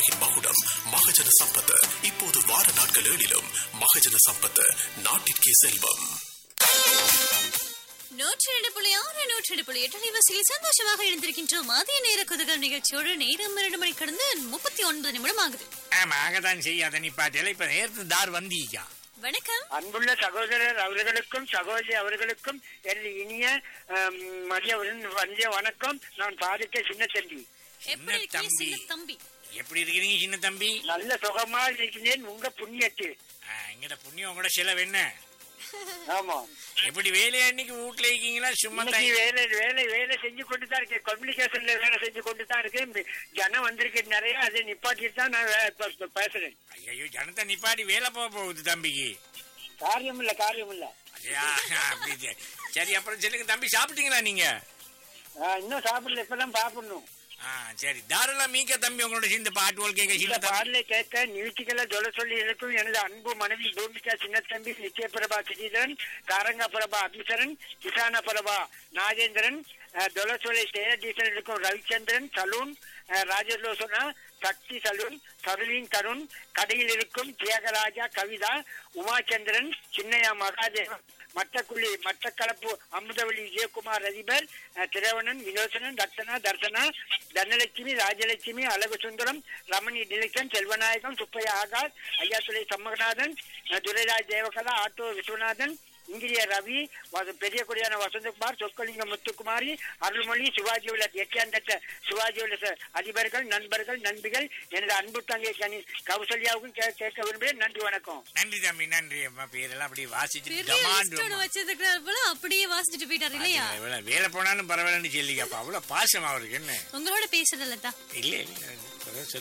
உலகின் மகுடம் மகஜன சம்பத் இப்போது வார நாட்கள் ஏழிலும் மகஜன சம்பத் நாட்டிற்கே செல்வம் நூற்றி ரெண்டு புள்ளி ஆறு நூற்றி ரெண்டு புள்ளி எட்டு அலைவரிசையில் சந்தோஷமாக எழுந்திருக்கின்றோம் மதிய நேர குதுகல் நிகழ்ச்சியோடு நேரம் இரண்டு மணி கடந்து முப்பத்தி ஒன்பது நிமிடம் ஆகுது ஆமா ஆகத்தான் செய்யாத நிப்பாட்டியல இப்ப நேரத்து தார் வந்தீங்க வணக்கம் அன்புள்ள சகோதரர் அவர்களுக்கும் சகோதரி அவர்களுக்கும் எனது இனிய ஆம், மதிய உடன் வந்திய வணக்கம் நான் பாதிக்க சின்ன தம்பி எப்படி இருக்கீங்க தம்பி. சின்ன தம்பி எப்படி இருக்கிறீங்க சின்ன தம்பி நல்ல சுகமா இருக்கிறேன் உங்க புண்ணியத்தில் ஆ, எங்கட புண்ணியம் கூட செலவு என்ன ஆமா எப்படி வேலையா இன்னைக்கு வீட்டுல இருக்கீங்களா சும்மா இன்னைக்கு தான் வேலை வேலை வேலை செஞ்சு கொண்டு தான் இருக்கேன் கம்யூனிகேஷன்ல வேலை செஞ்சு கொண்டு தான் இருக்கேன் இந்த ஜனம் வந்திருக்கு நிறைய அதை நிப்பாட்டிட்டு தான் நான் வே- இப்ப- இப்ப பேசுறேன் ஐயோ ஜனத்தை நிப்பாட்டி வேலை போக போகுது தம்பிக்கு காரியம் இல்ல காரியம் இல்ல ஐயா, அப்படி சரி. சரி அப்புறம் சொல்லுங்க தம்பி சாப்பிட்டீங்களா நீங்க ஆ, இன்னும் சாப்பிடல இப்பதான் சாப்பிடணும் ஆ சரி தாராளம் மீக்க தம்பி உங்களோட சேர்ந்து பாட்டு ஓல் கேட்க இந்த சின்ன தம்பி பாடலை கேட்க நிகழ்ச்சிகளை சொல்ல சொல்லி இருக்கும் எனது அன்பு மனைவி பூமிகா சின்னத்தம்பி நிச்சயபிரபா திடீரன் காரங்க பிரபா அபிசரன் கிசான பிரபா நாகேந்திரன் அஹ், தொலசொலை சேரடீசன் இருக்கும் ரவிச்சந்திரன் சலூன் அஹ், ராஜலோசனா சக்தி சலூன் சருளின் தருண் கடையில் இருக்கும் தியாகராஜா கவிதா உமாச்சந்திரன் சின்னையா மகாதேவன் மட்டக்குள்ளி மட்டக்களப்பு அமுதவள்ளி விஜயகுமார் அதிபர் அஹ், திரவணன் வினோசனன் ரத்தனா தர்சனா தனலட்சுமி ராஜலட்சுமி அழகு சுந்தரம் ரமணி டிலக்ஷன் செல்வநாயகம் சுப்பையா ஆகாஷ் ஐயாத்துறை சம்மகநாதன் அஹ், துரைராஜ் தேவகலா ஆட்டோ விஸ்வநாதன் இங்கிரிய ரவி வ- பெரிய கொடியான வசந்தகுமார் சொற்கலிங்க முத்துக்குமாரி அருள்மொழி சிவாஜி உள்ள எட்டியாந்தட்ட சிவாஜி உள்ள அதிபர்கள் நண்பர்கள் நண்பிகள் எனது அன்பு தங்கை கனி கௌசல்யாவுக்கும் கே- கேட்க விரும்புகிறேன் நன்றி வணக்கம் நன்றி தம்பி நன்றி அம்மா பேரெல்லாம் அப்படியே வாசிச்சு பெரிய டமாண்டு லிஸ்டோட வச்சிருக்கிற போல அப்படியே வாசிச்சுட்டு போயிட்டாரு இல்லையா இவ்வளவு வேலை போனாலும் பரவாயில்லன்னு சொல்லிக்க அப்ப அவ்வளவு பாசம் அவருக்கு என்ன உங்களோட பேசுறதுல தான் இல்ல இல்ல